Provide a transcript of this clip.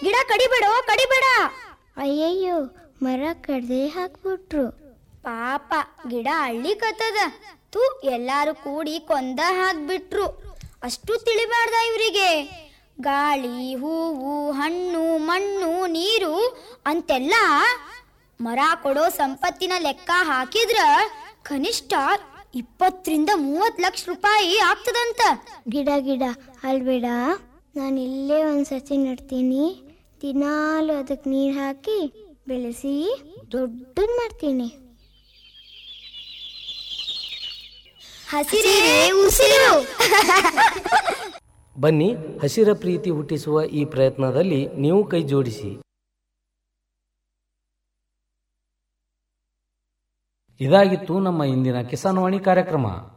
ಗಿಡ ಕಡಿಬೇಡೋ ಕಡಿಬೇಡ ಅಯ್ಯಯ್ಯೋ ಮರ ಕಡ್ದೆ ಹಾಕ್ಬಿಟ್ರು ಪಾಪ ಗಿಡ ಅಳ್ಳಿಕತ್ತದ ತೂ ಎಲ್ಲಾರು ಕೂಡಿ ಕೊಂದ ಹಾಕ್ಬಿಟ್ರು ಅಷ್ಟು ತಿಳಿಬಾರ್ದ ಇವರಿಗೆ ಗಾಳಿ ಹೂವು ಹಣ್ಣು ಮಣ್ಣು ನೀರು ಅಂತೆಲ್ಲ ಮರ ಕೊಡೋ ಸಂಪತ್ತಿನ ಲೆಕ್ಕ ಹಾಕಿದ್ರ ಕನಿಷ್ಠ ಇಪ್ಪತ್ತರಿಂದ ಮೂವತ್ ಲಕ್ಷ ರೂಪಾಯಿ ಆಗ್ತದಂತ ಗಿಡ ಗಿಡ ಅಲ್ಬೇಡ ನಾನು ಇಲ್ಲೇ ಒಂದು ಸಸಿ ನಡ್ತೀನಿ ದಿನಾಲು ಅದಕ್ಕೆ ನೀರು ಹಾಕಿ ಬೆಳೆಸಿ ದೊಡ್ಡದು ಮಾಡ್ತೀನಿ ಹಸಿರೇ ಉಸಿರು ಬನ್ನಿ ಹಸಿರ ಪ್ರೀತಿ ಹುಟ್ಟಿಸುವ ಈ ಪ್ರಯತ್ನದಲ್ಲಿ ನೀವು ಕೈ ಜೋಡಿಸಿ ಇದಾಗಿತ್ತು ನಮ್ಮ ಇಂದಿನ ಕಿಸಾನ್ವಾಣಿ ಕಾರ್ಯಕ್ರಮ